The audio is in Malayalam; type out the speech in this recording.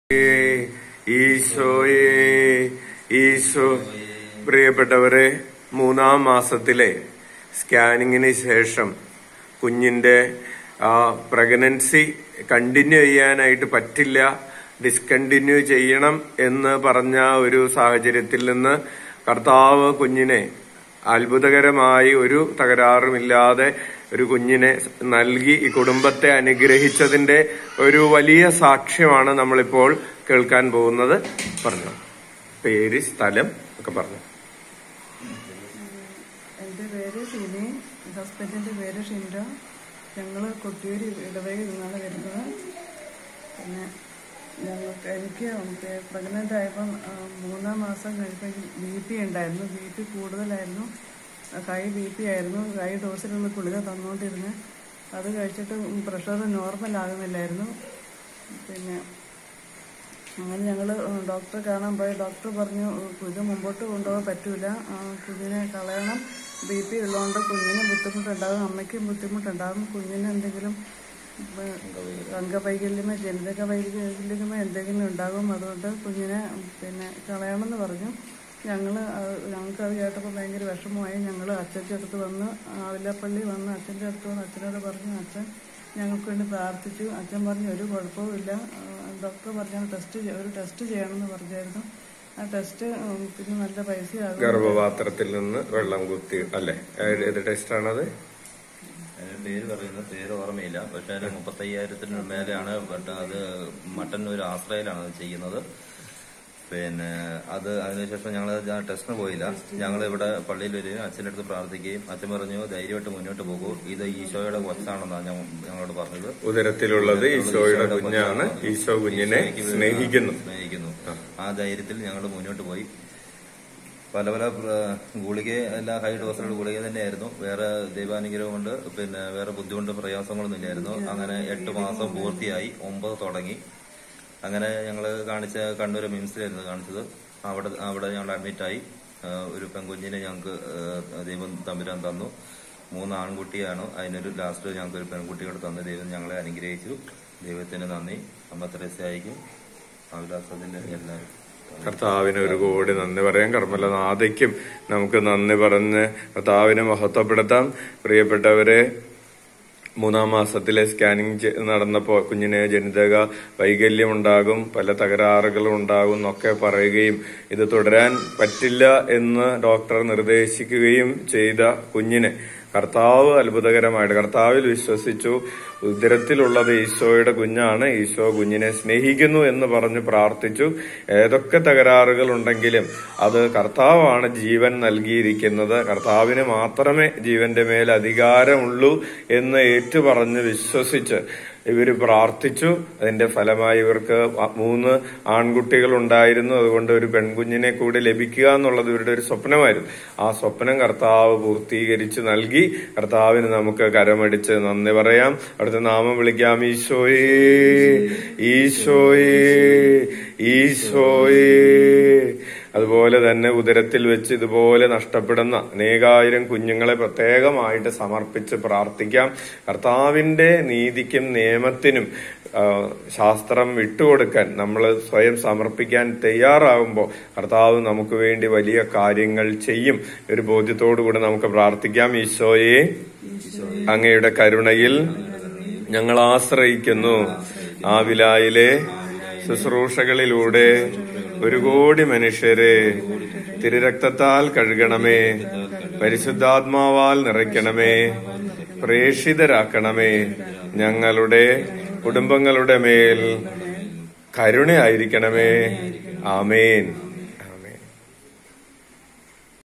ഈശോയെ ഈശോ പ്രിയപ്പെട്ടവരെ മൂന്നാം മാസത്തിലെ സ്കാനിങ്ങിന് ശേഷം കുഞ്ഞിന്റെ ആ പ്രഗ്നൻസി കണ്ടിന്യൂ ചെയ്യാനായിട്ട് പറ്റില്ല ഡിസ്കണ്ടിന്യൂ ചെയ്യണം എന്ന് പറഞ്ഞ ഒരു സാഹചര്യത്തിൽ നിന്ന് കർത്താവ് കുഞ്ഞിനെ അത്ഭുതകരമായി ഒരു തകരാറുമില്ലാതെ ഒരു കുഞ്ഞിനെ നൽകി ഈ കുടുംബത്തെ അനുഗ്രഹിച്ചതിന്റെ ഒരു വലിയ സാക്ഷ്യമാണ് നമ്മളിപ്പോൾ കേൾക്കാൻ പോകുന്നത് പറഞ്ഞു പേര് സ്ഥലം ഒക്കെ പറഞ്ഞു എൻ്റെ പേര് ഷിനി ഹസ്ബൻഡിൻ്റെ പേര് ഷിൻഡ ഞങ്ങൾ കൊട്ടിയൂര് ഇടവകയിൽ നിന്നാണ് വരുന്നത് പിന്നെ ഞങ്ങൾക്ക് എനിക്ക് പ്രഗ്നൻ്റ് ആയപ്പം ആ, മൂന്നാം മാസം കഴിഞ്ഞപ്പോൾ ബി പി ഉണ്ടായിരുന്നു ബി പി കൂടുതലായിരുന്നു ഹൈ ബി പി ആയിരുന്നു ഹൈ ഡോസിലുള്ള ഗുളിക തന്നുകൊണ്ടിരുന്നത് അത് കഴിച്ചിട്ട് പ്രഷർ നോർമൽ ആകുന്നില്ലായിരുന്നു പിന്നെ അങ്ങനെ ഞങ്ങൾ ഡോക്ടറെ കാണാൻ പോയി ഡോക്ടർ പറഞ്ഞു ഇത് മുമ്പോട്ട് കൊണ്ടുപോകാൻ പറ്റൂല ആ, കുഞ്ഞിനെ കളയണം ബി പി ഉള്ളതുകൊണ്ട് കുഞ്ഞിന് ബുദ്ധിമുട്ടുണ്ടാകും അമ്മയ്ക്കും ബുദ്ധിമുട്ടുണ്ടാകും കുഞ്ഞിന് എന്തെങ്കിലും ഉം, അംഗവൈകല്യമോ ജനിതക വൈകല്യമോ എന്തെങ്കിലും ഉണ്ടാകും അതുകൊണ്ട് കുഞ്ഞിനെ പിന്നെ കളയണമെന്ന് പറഞ്ഞു ഞങ്ങൾ ഞങ്ങൾക്ക് അത് കേട്ടപ്പോൾ ഭയങ്കര വിഷമമായി ഞങ്ങൾ അച്ഛൻ്റെ അടുത്ത് വന്ന് ആവില്ലപ്പള്ളി വന്ന് അച്ഛൻ്റെ അടുത്ത് വന്ന് അച്ഛനോട് പറഞ്ഞു അച്ഛൻ ഞങ്ങൾക്ക് വേണ്ടി പ്രാർത്ഥിച്ചു അച്ഛൻ പറഞ്ഞു ഒരു കുഴപ്പവുമില്ല ആ, ഡോക്ടർ പറഞ്ഞു ടെസ്റ്റ് ചെയ്യ- ഒരു ടെസ്റ്റ് ചെയ്യണമെന്ന് പറഞ്ഞായിരുന്നു ആ ടെസ്റ്റ് ഉം, പിന്നെ നല്ല പൈസയാകും ഗർഭപാത്രത്തിൽ നിന്ന് വെള്ളം കുത്തി അല്ലെ ഏത് ടെസ്റ്റാണത് അതിന്റെ പേര് പറയുന്നത് പേര് ഓർമ്മയില്ല പക്ഷെ അതിന് മുപ്പത്തയ്യായിരത്തിന് മേലെയാണ് ബട്ട് അത് മട്ടന്നൂർ ആശ്രയിലാണ് അത് ചെയ്യുന്നത് പിന്നെ അത് അതിനുശേഷം ഞങ്ങൾ ടെസ്റ്റിന് പോയില്ല ഞങ്ങൾ ഇവിടെ പള്ളിയിൽ വരികയും അച്ഛൻ്റെ അടുത്ത് പ്രാർത്ഥിക്കുകയും അച്ഛൻ പറഞ്ഞു ധൈര്യമായിട്ട് മുന്നോട്ട് പോകൂ ഇത് ഈശോയുടെ കൊച്ചാണെന്നാണ് ഞങ്ങൾ ഞങ്ങളോട് പറഞ്ഞത് ഉദരത്തിലുള്ളത് ഈശോയുടെ കുഞ്ഞാണ് ഈശോ കുഞ്ഞിനെ സ്നേഹിക്കുന്നു സ്നേഹിക്കുന്നു ആ ധൈര്യത്തിൽ ഞങ്ങൾ മുന്നോട്ട് പോയി പല പല പ്ര- ഗുളിക എല്ലാം ഹൈ ഡോസിലുള്ള ഗുളിക തന്നെയായിരുന്നു വേറെ ദൈവാനുഗ്രഹം കൊണ്ട് പിന്നെ വേറെ ബുദ്ധിമുട്ടും പ്രയാസങ്ങളൊന്നും ഇല്ലായിരുന്നു അങ്ങനെ എട്ട് മാസം പൂർത്തിയായി ഒമ്പത് തുടങ്ങി അങ്ങനെ ഞങ്ങൾ കാണിച്ച കണ്ണൂർ മിംസിലായിരുന്നു കാണിച്ചത് അവിടെ അവിടെ ഞങ്ങൾ അഡ്മിറ്റായി ആ, ഒരു പെൺകുഞ്ഞിനെ ഞങ്ങൾക്ക് ആ, ദൈവം തമ്പുരാൻ തന്നു മൂന്ന് ആൺകുട്ടിയാണ് അതിനൊരു ലാസ്റ്റ് ഞങ്ങൾക്ക് ഒരു പെൺകുട്ടിയോട് തന്ന ദൈവം ഞങ്ങളെ അനുഗ്രഹിച്ചു ദൈവത്തിന് നന്ദി അമ്മ തെരേസയ്ക്കും അവിലാസത്തിന്റെ എല്ലാവരും കർത്താവിന് ഒരു കോടി നന്ദി പറയാം കർമ്മലനാഥയ്ക്കും നമുക്ക് നന്ദി പറഞ്ഞ് കർത്താവിനെ മഹത്വപ്പെടുത്താം പ്രിയപ്പെട്ടവരെ മൂന്നാം മാസത്തിലെ സ്കാനിങ് ചെ- നടന്നപ്പോൾ കുഞ്ഞിന് ജനിതക വൈകല്യം ഉണ്ടാകും പല തകരാറുകളും ഉണ്ടാകും എന്നൊക്കെ പറയുകയും ഇത് തുടരാൻ പറ്റില്ല എന്ന് ഡോക്ടർ നിർദ്ദേശിക്കുകയും ചെയ്ത കുഞ്ഞിനെ കർത്താവ് അത്ഭുതകരമായിട്ട് കർത്താവിൽ വിശ്വസിച്ചു ഉദരത്തിലുള്ളത് ഈശോയുടെ കുഞ്ഞാണ് ഈശോ കുഞ്ഞിനെ സ്നേഹിക്കുന്നു എന്ന് പറഞ്ഞ് പ്രാർത്ഥിച്ചു ഏതൊക്കെ തകരാറുകൾ ഉണ്ടെങ്കിലും അത് കർത്താവാണ് ജീവൻ നൽകിയിരിക്കുന്നത് കർത്താവിന് മാത്രമേ ജീവന്റെ മേൽ അധികാരമുള്ളൂ എന്ന് ഏറ്റുപറഞ്ഞ് വിശ്വസിച്ച് ഇവർ പ്രാർത്ഥിച്ചു അതിന്റെ ഫലമായി ഇവർക്ക് അ- മൂന്ന് ആൺകുട്ടികൾ ഉണ്ടായിരുന്നു അതുകൊണ്ട് ഒരു പെൺകുഞ്ഞിനെ കൂടി ലഭിക്കുക എന്നുള്ളത് ഇവരുടെ ഒരു സ്വപ്നമായിരുന്നു ആ സ്വപ്നം കർത്താവ് പൂർത്തീകരിച്ച് നൽകി കർത്താവിന് നമുക്ക് കരമടിച്ച് നന്ദി പറയാം അടുത്ത നാമം വിളിക്കാം ഈശോയേ ഈശോയേ ഈശോയേ അതുപോലെ തന്നെ ഉദരത്തിൽ വെച്ച് ഇതുപോലെ നഷ്ടപ്പെടുന്ന അനേകായിരം കുഞ്ഞുങ്ങളെ പ്രത്യേകമായിട്ട് സമർപ്പിച്ച് പ്രാർത്ഥിക്കാം കർത്താവിന്റെ നീതിക്കും നിയമത്തിനും ആ, ശാസ്ത്രം വിട്ടുകൊടുക്കാൻ നമ്മൾ സ്വയം സമർപ്പിക്കാൻ തയ്യാറാകുമ്പോൾ കർത്താവ് നമുക്ക് വേണ്ടി വലിയ കാര്യങ്ങൾ ചെയ്യും ഒരു ബോധ്യത്തോടുകൂടി നമുക്ക് പ്രാർത്ഥിക്കാം ഈശോയെ അങ്ങയുടെ കരുണയിൽ ഞങ്ങൾ ആശ്രയിക്കുന്നു ആ വിലായിലെ ശുശ്രൂഷകളിലൂടെ ഒരു കോടി മനുഷ്യരെ തിരുരക്തത്താൽ കഴുകണമേ പരിശുദ്ധാത്മാവാൽ നിറയ്ക്കണമേ പ്രേഷിതരാക്കണമേ ഞങ്ങളുടെ കുടുംബങ്ങളുടെ മേൽ കരുണയായിരിക്കണമേ ആമേൻ